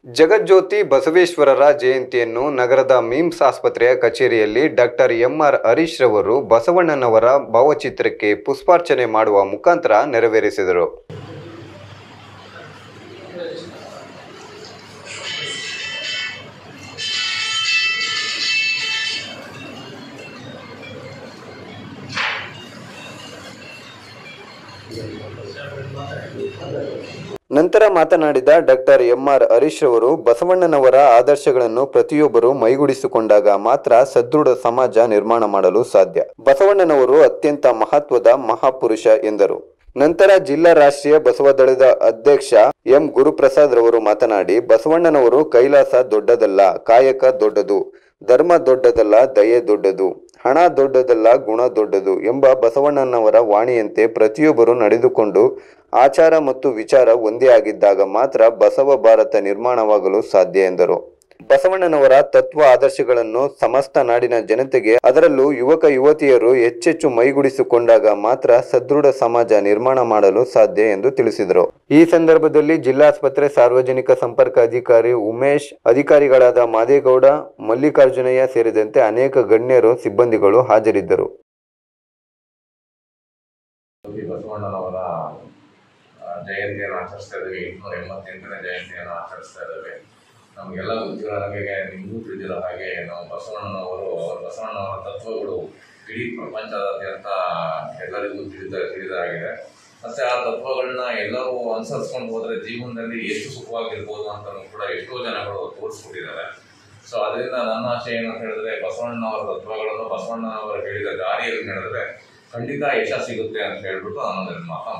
ಜಗಜ್ಯೋತಿ ಬಸವೇಶ್ವರರ ಜಯಂತಿಯನ್ನು ನಗರದ ಮಿಮ್ಸ್ ಆಸ್ಪತ್ರೆಯ ಕಚೇರಿಯಲ್ಲಿ ಡಾಕ್ಟರ್ ಎಂಆರ್ ಹರೀಶ್ ರವರು ಬಸವಣ್ಣನವರ ಭಾವಚಿತ್ರಕ್ಕೆ ಪುಷ್ಪಾರ್ಚನೆ ಮಾಡುವ ಮುಖಾಂತರ ನೆರವೇರಿಸಿದರು ನಂತರ ಮಾತನಾಡಿದ ಡಾಕ್ಟರ್ ಎಂಆರ್ ಹರೀಶ್ ರವರು ಬಸವಣ್ಣನವರ ಆದರ್ಶಗಳನ್ನು ಪ್ರತಿಯೊಬ್ಬರು ಮೈಗೂಡಿಸಿಕೊಂಡಾಗ ಮಾತ್ರ ಸದೃಢ ಸಮಾಜ ನಿರ್ಮಾಣ ಮಾಡಲು ಸಾಧ್ಯ ಬಸವಣ್ಣನವರು ಅತ್ಯಂತ ಮಹತ್ವದ ಮಹಾಪುರುಷ ಎಂದರು ನಂತರ ಜಿಲ್ಲಾ ರಾಷ್ಟ್ರೀಯ ಬಸವ ದಳದ ಅಧ್ಯಕ್ಷ ಎಂ ಗುರುಪ್ರಸಾದ್ ರವರು ಮಾತನಾಡಿ ಬಸವಣ್ಣನವರು ಕೈಲಾಸ ದೊಡ್ಡದಲ್ಲ ಕಾಯಕ ದೊಡ್ಡದು ಧರ್ಮ ದೊಡ್ಡದಲ್ಲ ದಯೆ ದೊಡ್ಡದು ಹಣ ದೊಡ್ಡದಲ್ಲ ಗುಣ ದೊಡ್ಡದು ಎಂಬ ಬಸವಣ್ಣನವರ ವಾಣಿಯಂತೆ ಪ್ರತಿಯೊಬ್ಬರು ನಡೆದುಕೊಂಡು ಆಚಾರ ಮತ್ತು ವಿಚಾರ ಒಂದೇ ಆಗಿದ್ದಾಗ ಮಾತ್ರ ಬಸವ ಭಾರತ ನಿರ್ಮಾಣವಾಗಲು ಸಾಧ್ಯ ಎಂದರು ಬಸವಣ್ಣನವರ ತತ್ವ ಆದರ್ಶಗಳನ್ನು ಸಮಸ್ತ ನಾಡಿನ ಜನತೆಗೆ ಅದರಲ್ಲೂ ಯುವಕ ಯುವತಿಯರು ಹೆಚ್ಚೆಚ್ಚು ಮೈಗೂಡಿಸಿಕೊಂಡಾಗ ಮಾತ್ರ ಸದೃಢ ಸಮಾಜ ನಿರ್ಮಾಣ ಮಾಡಲು ಸಾಧ್ಯ ಎಂದು ತಿಳಿಸಿದರು ಈ ಸಂದರ್ಭದಲ್ಲಿ ಜಿಲ್ಲಾಸ್ಪತ್ರೆ ಸಾರ್ವಜನಿಕ ಸಂಪರ್ಕ ಅಧಿಕಾರಿ ಉಮೇಶ್ ಅಧಿಕಾರಿಗಳಾದ ಮಾದೇಗೌಡ ಮಲ್ಲಿಕಾರ್ಜುನಯ್ಯ ಸೇರಿದಂತೆ ಅನೇಕ ಗಣ್ಯರು ಸಿಬ್ಬಂದಿಗಳು ಹಾಜರಿದ್ದರು ಶ್ರೀ ಬಸವಣ್ಣನವರ ಆ, ಜಯಂತಿಯನ್ನು ಆಚರಿಸ್ತಾ ಇದ್ದೀವಿ ಎಂಟುನೂರ ಎಂಬತ್ತೆಂಟನೇ ಜಯಂತಿಯನ್ನು ಆಚರಿಸ್ತಾ ಇದ್ದೇವೆ ನಮಗೆಲ್ಲ ಗೊತ್ತಿರೋ ಹಾಗೆ ನಿಮಗೂ ತಿಳಿದಿರೋ ಹಾಗೆ ನಾವು ಬಸವಣ್ಣನವರು ಅವರ ಬಸವಣ್ಣನವರ ತತ್ವಗಳು ಇಡೀ ಪ್ರಪಂಚದಾದ್ಯಂತ ಎಲ್ಲರಿಗೂ ತಿಳಿದ ತಿಳಿದಾಗಿದೆ ಮತ್ತೆ ಆ ತತ್ವಗಳನ್ನ ಎಲ್ಲರೂ ಅನುಸರಿಸ್ಕೊಂಡು ಹೋದ್ರೆ ಜೀವನದಲ್ಲಿ ಎಷ್ಟು ಸುಖವಾಗಿರ್ಬೋದು ಅಂತ ಕೂಡ ಎಷ್ಟೋ ಜನಗಳು ತೋರಿಸ್ಕೊಟ್ಟಿದ್ದಾರೆ ಸೊ ಅದರಿಂದ ನನ್ನ ಆಶೆ ಏನು ಅಂತ ಹೇಳಿದ್ರೆ ಬಸವಣ್ಣನವರ ತತ್ವಗಳನ್ನು ಬಸವಣ್ಣನವರು ಹೇಳಿದ ದಾರಿಯಲ್ಲಿ ನಡೆದ್ರೆ ಖಂಡಿತ ಯಶ ಸಿಗುತ್ತೆ ಅಂತ ಹೇಳ್ಬಿಟ್ಟು ನಾನು ನನ್ನ ಮಾತನ್ನು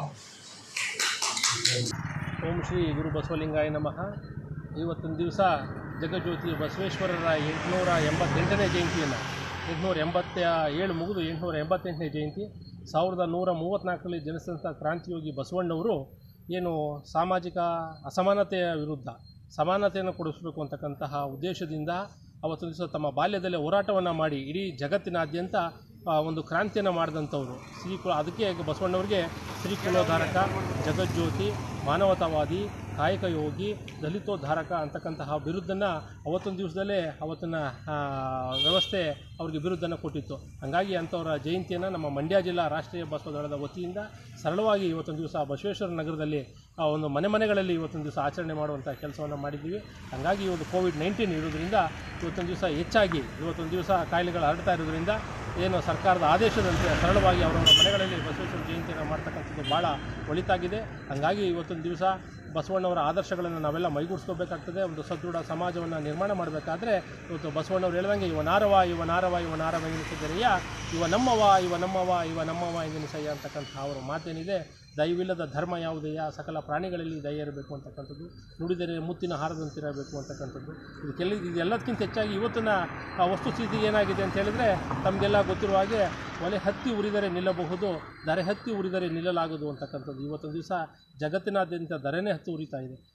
ಓಂ ಶ್ರೀ ಗುರು ಬಸವಲಿಂಗಾಯ ನಮಃ ಇವತ್ತಿನ ದಿವಸ ಜಗಜ್ಯೋತಿ ಬಸವೇಶ್ವರರ ಎಂಟುನೂರ ಎಂಬತ್ತೆಂಟನೇ ಜಯಂತಿಯನ್ನು ಎಂಟುನೂರ ಎಂಬತ್ತ ಏಳು ಮುಗಿದು ಎಂಟುನೂರ ಎಂಬತ್ತೆಂಟನೇ ಜಯಂತಿ ಸಾವಿರದ ನೂರ ಮೂವತ್ತ್ನಾಲ್ಕರಲ್ಲಿ ಜನಿಸಿದಂಥ ಕ್ರಾಂತಿಯೋಗಿ ಬಸವಣ್ಣವರು ಏನು ಸಾಮಾಜಿಕ ಅಸಮಾನತೆಯ ವಿರುದ್ಧ ಸಮಾನತೆಯನ್ನು ಕೊಡಿಸಬೇಕು ಅಂತಕ್ಕಂತಹ ಉದ್ದೇಶದಿಂದ ಅವತ್ತು ದಿವಸ ತಮ್ಮ ಬಾಲ್ಯದಲ್ಲೇ ಹೋರಾಟವನ್ನು ಮಾಡಿ ಇಡೀ ಜಗತ್ತಿನಾದ್ಯಂತ ಆ, ಒಂದು ಕ್ರಾಂತಿಯನ್ನು ಮಾಡಿದಂಥವ್ರು ಶ್ರೀಕುಲ ಅದಕ್ಕೆ ಬಸವಣ್ಣವ್ರಿಗೆ ಶ್ರೀಕುಲೋದ್ಧಾರಕ ಜಗಜ್ಯೋತಿ ಮಾನವತಾವಾದಿ ಕಾಯಕ ಯೋಗಿ ದಲಿತೋದ್ಧಾರಕ ಅಂತಕ್ಕಂತಹ ಬಿರುದ್ದನ್ನು ಅವತ್ತೊಂದು ದಿವಸದಲ್ಲೇ ಅವತ್ತಿನ ಆ, ವ್ಯವಸ್ಥೆ ಅವ್ರಿಗೆ ಬಿರುದ್ದನ್ನು ಕೊಟ್ಟಿತ್ತು ಹಾಗಾಗಿ ಅಂಥವರ ಜಯಂತಿಯನ್ನು ನಮ್ಮ ಮಂಡ್ಯ ಜಿಲ್ಲಾ ರಾಷ್ಟ್ರೀಯ ಬಸವ ದಳದ ವತಿಯಿಂದ ಸರಳವಾಗಿ ಇವತ್ತೊಂದು ದಿವಸ ಬಸವೇಶ್ವರ ನಗರದಲ್ಲಿ ಆ, ಒಂದು ಮನೆ ಮನೆಗಳಲ್ಲಿ ಇವತ್ತೊಂದು ದಿವಸ ಆಚರಣೆ ಮಾಡುವಂಥ ಕೆಲಸವನ್ನು ಮಾಡಿದ್ದೀವಿ ಹಾಗಾಗಿ ಇವತ್ತು ಕೋವಿಡ್ ನೈನ್ಟೀನ್ ಇರೋದ್ರಿಂದ ಇವತ್ತೊಂದು ದಿವಸ ಹೆಚ್ಚಾಗಿ ಇವತ್ತೊಂದು ದಿವಸ ಕಾಯಿಲೆಗಳು ಹರಡ್ತಾ ಇರೋದ್ರಿಂದ ಏನು ಸರ್ಕಾರದ ಆದೇಶದಂತೆ ಸರಳವಾಗಿ ಅವರವರ ಮನೆಗಳಲ್ಲಿ ಬಸವೇಶ್ವರ ಜಯಂತಿಯನ್ನು ಮಾಡ್ತಕ್ಕಂಥದ್ದು ಭಾಳ ಒಳಿತಾಗಿದೆ ಹಾಗಾಗಿ ಇವತ್ತೊಂದು ದಿವಸ ಬಸವಣ್ಣವರ ಆದರ್ಶಗಳನ್ನು ನಾವೆಲ್ಲ ಮೈಗೂಡಿಸ್ಕೋಬೇಕಾಗ್ತದೆ ಒಂದು ಸದೃಢ ಸಮಾಜವನ್ನು ನಿರ್ಮಾಣ ಮಾಡಬೇಕಾದ್ರೆ ಇವತ್ತು ಬಸವಣ್ಣವ್ರು ಹೇಳ್ದಂಗೆ ಇವ ನಾರವ ಇವ ನಾರವ ಇವ ನಾರವ ಎನಿಸಿದರೆಯ ಇವ ನಮ್ಮವ ಇವ ನಮ್ಮವ ಇವ ನಮ್ಮವ ಎನಿಸಯ್ಯ ಅಂತಕ್ಕಂಥ ಅವರ ಮಾತೇನಿದೆ ದಯವಿಲ್ಲದ ಧರ್ಮ ಯಾವುದೆಯ ಸಕಲ ಪ್ರಾಣಿಗಳಲ್ಲಿ ದಯ ಇರಬೇಕು ಅಂತಕ್ಕಂಥದ್ದು ನುಡಿದರೆ ಮುತ್ತಿನ ಹಾರದಂತಿರಬೇಕು ಅಂತಕ್ಕಂಥದ್ದು ಇದಕ್ಕೆಲ್ಲ ಇದೆಲ್ಲದಕ್ಕಿಂತ ಹೆಚ್ಚಾಗಿ ಇವತ್ತಿನ ಆ ವಸ್ತುಸ್ಥಿತಿ ಏನಾಗಿದೆ ಅಂತ ಹೇಳಿದರೆ ತಮಗೆಲ್ಲ ಗೊತ್ತಿರುವ ಹಾಗೆ ಒಲೆ ಹತ್ತಿ ಉರಿದರೆ ನಿಲ್ಲಬಹುದು ದರೆ ಹತ್ತಿ ಉರಿದರೆ ನಿಲ್ಲಲಾಗದು ಅಂತಕ್ಕಂಥದ್ದು ಇವತ್ತೊಂದು ದಿವಸ ಜಗತ್ತಿನಾದ್ಯಂತ ದರೆನೇ ಹತ್ತಿ ಉರಿತಾ ಇದೆ